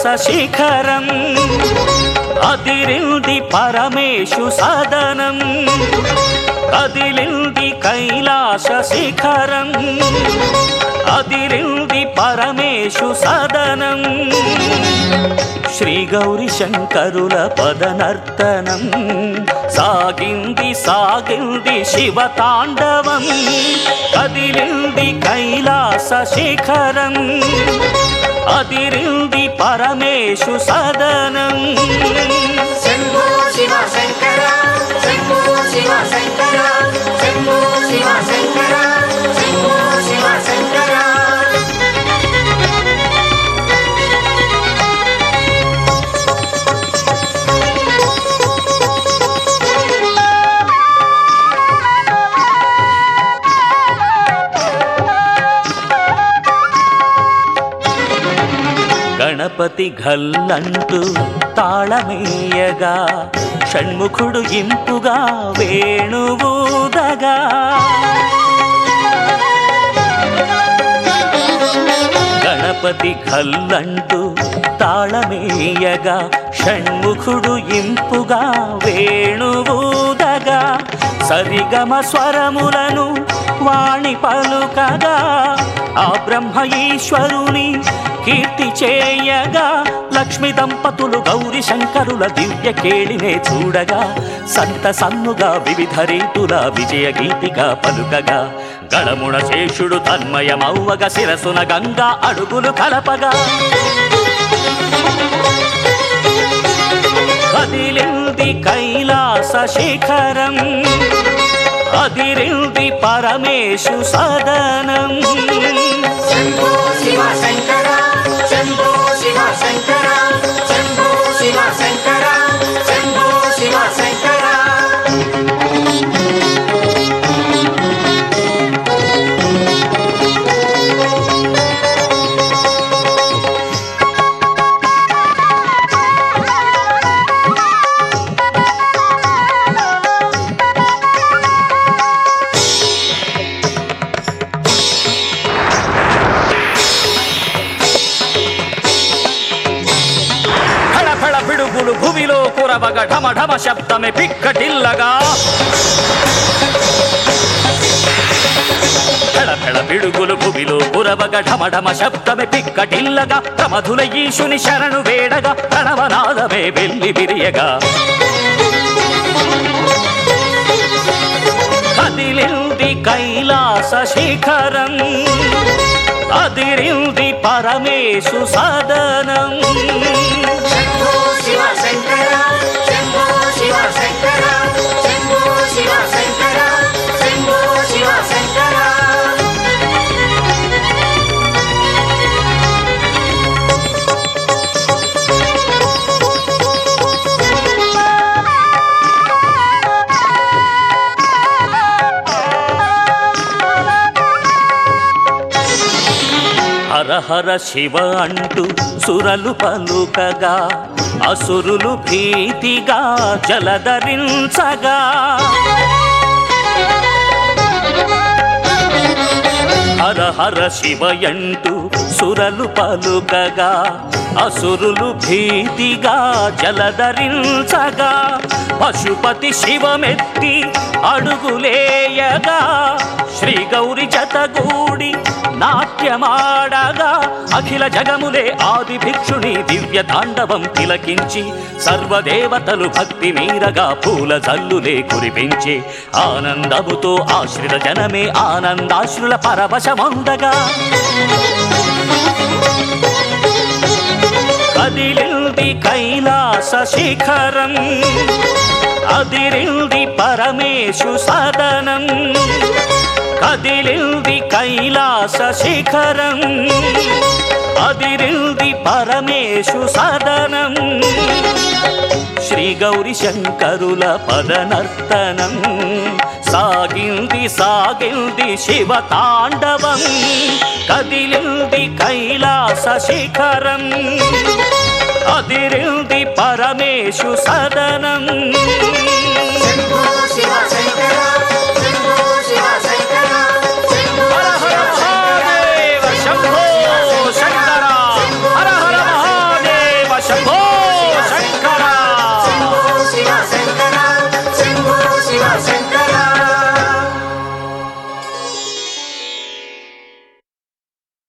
శిఖరం అదిరింది పరమేశు సదనం కదిలింది కైలాస శిఖరం అదిరింది పరమేశు సదనం శ్రీ గౌరి శంకరుల పదనర్తనం సాగింది సాగింది శివ తాండవం కదిలింది కైలాస శిఖరం అదిరింది పరమేశు సదనం శంభో శివ శంకర శంభో శివ శంకర శంభో శివ శంకర శంభో శివ శంకర గణపతి ఘల్లంటూ తాళమేయగా షణ్ముఖుడు ఇంపుగా వేణువూదగా గణపతి ఘల్లంటూ తాళమేయగా షణ్ముఖుడు ఇంపుగా వేణువూదగా సరిగమ స్వరములను వాణి పలుకగా ఆ బ్రహ్మ ఈశ్వరుని కీర్తి చేయగా లక్ష్మి దంపతులు గౌరి శంకరుల దివ్య కేళినే చూడగా సంత సన్నుగా వివిధ రీతుల విజయ గీతిక పలుకగా గళముణ శేషుడు తన్మయమవ్వగ శిరసున గంగా అడుగులు కలపగా కదిలింది కైలాస శిఖరం అదిరింది పరమేశు సదనం శంభో శివ శంకర శంభో శివ శంకర శంభో శివ శంకర శంభో శివ శంకర ఫళ ఫళ పిడుగులు భూమిలో కురవగ ఢమ ఢమ శబ్దమే పిక్కటిల్లగా ఫళ ఫళ పిడుగులు భూమిలో కురవగ ఢమ ఢమ శబ్దమే పిక్కటిల్లగా ప్రమధుల ఈశుని శరణు వేడగా ప్రణవనాదమే వెళ్ళి విరియగా కదిలింది కైలాస శిఖరం అదిరింది పరమేశు సదనం శంభో శివ శంకర శంభో శివ శంకర శంభో శివ శంకర శంభో శివ శంకర హర హర శివ అంటూ సురలు పలుకగా అసురులు భీతిగా జలధరించగా హర హర శివయంటూ సురలు పలుకగా అసురులు భీతిగా జలధరించగా పశుపతి శివమెత్తి అడుగులేయగా శ్రీ గౌరి జతగూడి నాట్యమాడగా అఖిల జగములే ఆది భిక్షుని దివ్య తాండవం తిలకించి సర్వదేవతలు భక్తి మీరగా పూల జల్లులే కురిపించే ఆనందముతో ఆశ్రిత జనమే ఆనందాశ్రుల పరవశమందగా కదిలింది కైలాస శిఖరం అదిరింది పరమేశు సదనం కదిలింది కైలాస శిఖరం అదిరింది పరమేశు సదనం శ్రీ గౌరి శంకరుల పదనర్తనం సాగింది సాగింది శివ తాండవం కదిలింది కైలాస శిఖరం అదిరింది పరమేశు సదనం